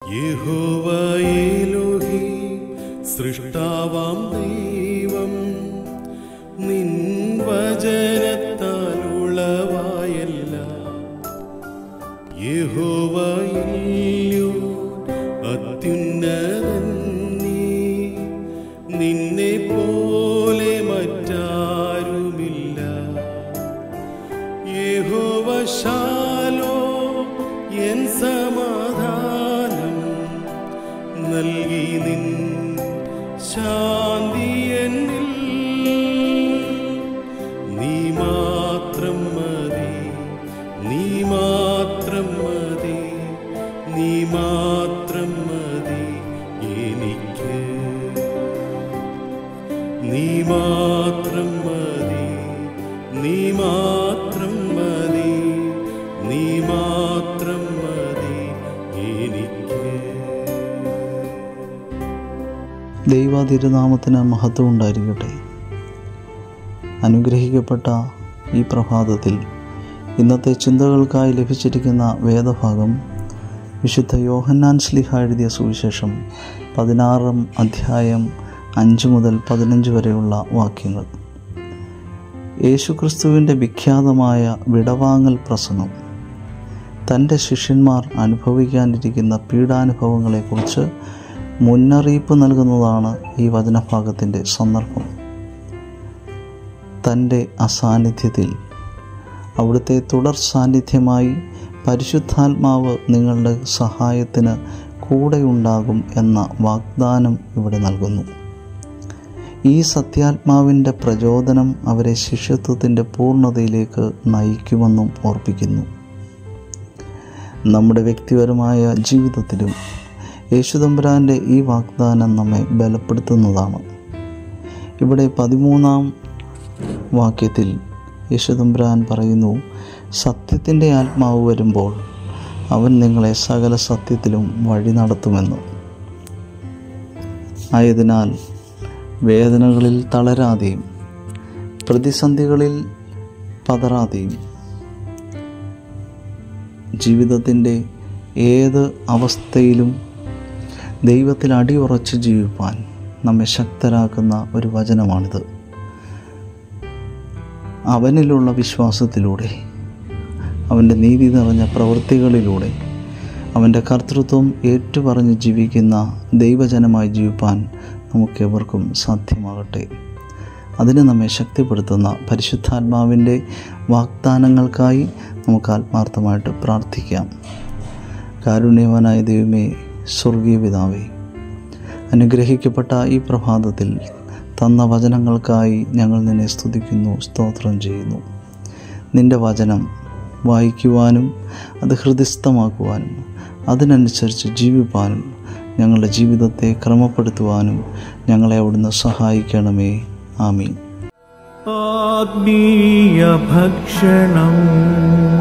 യഹോവയേലോഹി സൃഷ്ടാവാം ദൈവം നിൻ വചനത്താൽ ഉളവായല്ല യഹോവയില്ലയോ അത്യുന്നതൻ നീ നിന്നെ പോലെ മറ്റാരുമില്ല യഹോവശാലോ എൻ സമാധാനം നൽകി നിൻ ശാന്തി എന്നിൽ നീ മാത്രം മതി നീ മാത്രം മതി നീ മാത്രം മതി എനിക്ക് നീ മാത്രം മതി നീ മാത്രം മതി നീ മാത്രം മതി എനിക്ക് ദൈവ തിരുനാമത്തിന് മഹത്വം ഉണ്ടായിരിക്കട്ടെ അനുഗ്രഹിക്കപ്പെട്ട ഈ പ്രഭാതത്തിൽ ഇന്നത്തെ ചിന്തകൾക്കായി ലഭിച്ചിരിക്കുന്ന വേദഭാഗം വിശുദ്ധ യോഹന്നാൻ സ്ലിഹ എഴുതിയ സുവിശേഷം പതിനാറാം അധ്യായം അഞ്ച് മുതൽ പതിനഞ്ച് വരെയുള്ള വാക്യങ്ങൾ യേശുക്രിസ്തുവിൻ്റെ വിഖ്യാതമായ വിടവാങ്ങൽ പ്രസംഗം തൻ്റെ ശിഷ്യന്മാർ അനുഭവിക്കാനിരിക്കുന്ന പീഡാനുഭവങ്ങളെക്കുറിച്ച് മുന്നറിയിപ്പ് നൽകുന്നതാണ് ഈ വചനഭാഗത്തിൻ്റെ സന്ദർഭം തൻ്റെ അസാന്നിധ്യത്തിൽ അവിടുത്തെ തുടർ സാന്നിധ്യമായി പരിശുദ്ധാത്മാവ് നിങ്ങളുടെ സഹായത്തിന് കൂടെയുണ്ടാകും എന്ന വാഗ്ദാനം ഇവിടെ നൽകുന്നു ഈ സത്യാത്മാവിൻ്റെ പ്രചോദനം അവരെ ശിഷ്യത്വത്തിൻ്റെ പൂർണ്ണതയിലേക്ക് നയിക്കുമെന്നും ഓർപ്പിക്കുന്നു നമ്മുടെ വ്യക്തിപരമായ ജീവിതത്തിലും യേശുദമ്പുരാൻ്റെ ഈ വാഗ്ദാനം നമ്മെ ബലപ്പെടുത്തുന്നതാണ് ഇവിടെ പതിമൂന്നാം വാക്യത്തിൽ യേശുദമ്പുരാൻ പറയുന്നു സത്യത്തിൻ്റെ ആത്മാവ് വരുമ്പോൾ അവൻ നിങ്ങളെ സകല സത്യത്തിലും വഴി നടത്തുമെന്ന് ആയതിനാൽ വേദനകളിൽ തളരാതെയും പ്രതിസന്ധികളിൽ പതറാതെയും ജീവിതത്തിൻ്റെ ഏത് അവസ്ഥയിലും ദൈവത്തിൽ അടിയുറച്ച് ജീവിപ്പാൻ നമ്മെ ശക്തരാക്കുന്ന ഒരു വചനമാണിത് അവനിലുള്ള വിശ്വാസത്തിലൂടെ അവൻ്റെ നീതി നിറഞ്ഞ പ്രവൃത്തികളിലൂടെ അവൻ്റെ കർത്തൃത്വം ഏറ്റുപറഞ്ഞ് ജീവിക്കുന്ന ദൈവജനമായി ജീവിപ്പാൻ നമുക്കേവർക്കും സാധ്യമാകട്ടെ അതിന് നമ്മെ ശക്തിപ്പെടുത്തുന്ന പരിശുദ്ധാത്മാവിൻ്റെ വാഗ്ദാനങ്ങൾക്കായി നമുക്ക് ആത്മാർത്ഥമായിട്ട് പ്രാർത്ഥിക്കാം കാരുണ്യവാനായ ദൈവമേ സ്വർഗീയ പിതാവേ അനുഗ്രഹിക്കപ്പെട്ട ഈ പ്രഭാതത്തിൽ തന്ന വചനങ്ങൾക്കായി ഞങ്ങൾ നിന്നെ സ്തുതിക്കുന്നു സ്തോത്രം ചെയ്യുന്നു നിൻ്റെ വചനം വായിക്കുവാനും അത് ഹൃദയസ്ഥമാക്കുവാനും അതിനനുസരിച്ച് ജീവിപ്പാനും ഞങ്ങളുടെ ജീവിതത്തെ ക്രമപ്പെടുത്തുവാനും ഞങ്ങളെ അവിടുന്ന് സഹായിക്കണമേ ആമീൻ ആത്മീയ ഭക്ഷണം